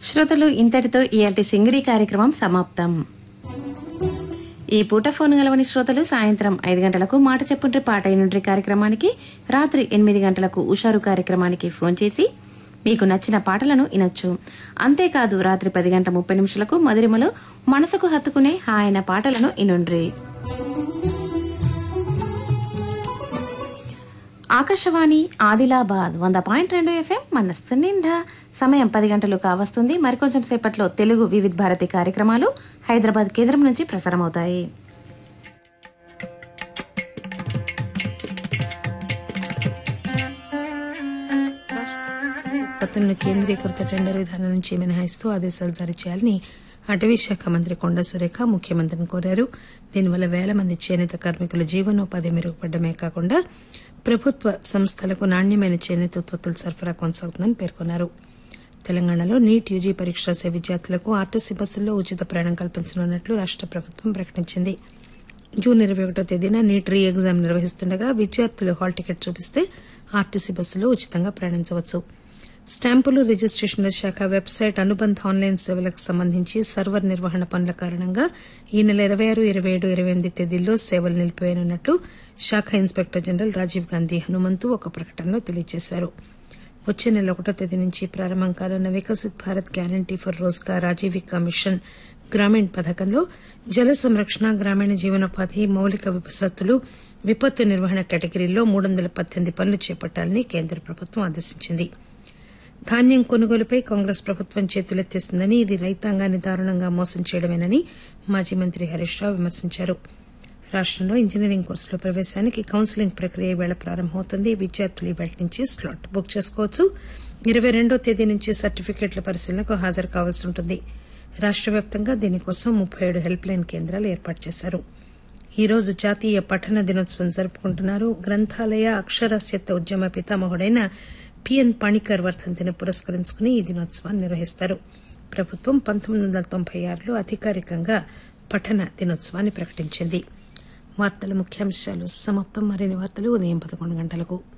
శ్రోతలు ఇంతటితో ఇయాల్టి సింగిడి కార్యక్రమం సమాప్తం ఈ పూట ఫోన్ గలవని శ్రోతలు సాయంత్రం ఐదు గంటలకు మాట చెప్పుండ్రి పాట అయినుండ్రి కార్యక్రమానికి రాత్రి ఎనిమిది గంటలకు ఉషారు కార్యక్రమానికి ఫోన్ చేసి మీకు నచ్చిన పాటలను వినొచ్చు అంతేకాదు రాత్రి పది గంటల ముప్పై నిమిషాలకు మధురిమలో మనసుకు హత్తుకునే హాయన పాటలను ఇనుండ్రి ఆకాశవాణి ఆదిలాబాద్ వంద పాయింట్ రెండు ఎఫ్ఎం మనస్సు నిండా సమయం పది గంటలు కావస్తుంది మరికొంచెం సేపట్లో తెలుగు వివిధ భారతి కార్యక్రమాలు హైదరాబాద్ కేంద్రం నుంచి ప్రసారమవుతాయి ఉత్పత్తులను కేంద్రీకృత టెండర్ విధానం నుంచి మినహాయిస్తూ ఆదేశాలు జారీ చేయాలని అటవీ శాఖ మంత్రి కొండ సురేఖ ముఖ్యమంత్రిని కోరారు దీనివల్ల వేల మంది చేనేత కార్మికుల జీవనోపాధి మెరుగుపడమే కాకుండా ప్రభుత్వ సంస్థలకు నాణ్యమైన చేనేత ఉత్పత్తుల సరఫరా కొనసాగుతుందని పేర్కొన్నారు తెలంగాణలో నీట్ యూజీ పరీక్ష రాసే విద్యార్థులకు ఆర్టీసీ బస్సుల్లో ఉచిత ప్రయాణం కల్పించనున్నట్లు రాష్ట ప్రభుత్వం ప్రకటించింది జూన్ ఇరవై ఒకటో తేదీన నీట్ రీ ఎగ్జామ్ నిర్వహిస్తుండగా విద్యార్థులు హాల్ టికెట్ చూపిస్తే ఆర్టీసీ బస్సులో ఉచితంగా ప్రయాణించవచ్చు స్టాంపులు రిజిస్టేషన్ల శాఖ వెబ్సైట్ అనుబంధ ఆన్లైన్ సేవలకు సంబంధించి సర్వర్ నిర్వహణ పనుల కారణంగా ఈ నెల ఇరవై ఆరు ఇరవై ఏడు ఇరవై ఎనిమిది తేదీల్లో సేవలు నిలిపివేయనున్నట్లు శాఖ ఇన్స్పెక్టర్ జనరల్ రాజీవ్ గాంధీ హనుమంతు ఒక ప్రకటనలో తెలియజేశారు వచ్చే నెల ఒకటో తేదీ నుంచి ప్రారంభం కానున్న Viksit Bharat guarantee for Rozgar Ajeevika mission Gramin పథకంలో జల సంరక్షణ గ్రామీణ జీవనోపాధి మౌలిక వసతులు విపత్తు నిర్వహణ కేటగిరీల్లో మూడు వందల పద్దెనిమిది పనులు చేపట్టాలని కేంద్ర ప్రభుత్వం ఆదేశించింది ధాన్యం కొనుగోలుపై కాంగ్రెస్ ప్రభుత్వం చేతులెత్తేసిందని ఇది రైతాంగాన్ని దారుణంగా మోసం చేయడమేనని మాజీ మంత్రి హరీష్ రావు విమర్శించారు రాష్టంలో ఇంజనీరింగ్ కోర్సులో ప్రవేశానికి కౌన్సిలింగ్ ప్రక్రియ వేళ ప్రారంభమవుతుంది విద్యార్థులు ఈ వేళ నుంచి స్లాట్ బుక్ చేసుకోవచ్చు ఇరవై రెండో తేదీ నుంచి సర్టిఫికెట్ల పరిశీలనకు హాజరు కావాల్సి ఉంటుంది రాష్ట వ్యాప్తంగా దీనికోసం ముప్పై ఏడు హెల్ప్ లైన్ కేంద్రాలు ఏర్పాటు చేశారు ఈ రోజు జాతీయ పఠన దినోత్సవం జరుపుకుంటున్నారు గ్రంథాలయ అక్షరాస్యత ఉద్యమ పితామహుడైన పిఎన్ పణికర్ వర్ధంతిని పురస్కరించుకుని ఈ దినోత్సవాన్ని నిర్వహిస్తారు ప్రభుత్వం పంతొమ్మిది వందల తొంభై ఆరులో అధికారికంగా పఠన దినోత్సవాన్ని ప్రకటించింది వార్తల ముఖ్యాంశాలు సమాప్తం మరిన్ని వార్తలు ఉదయం పదకొండు గంటలకు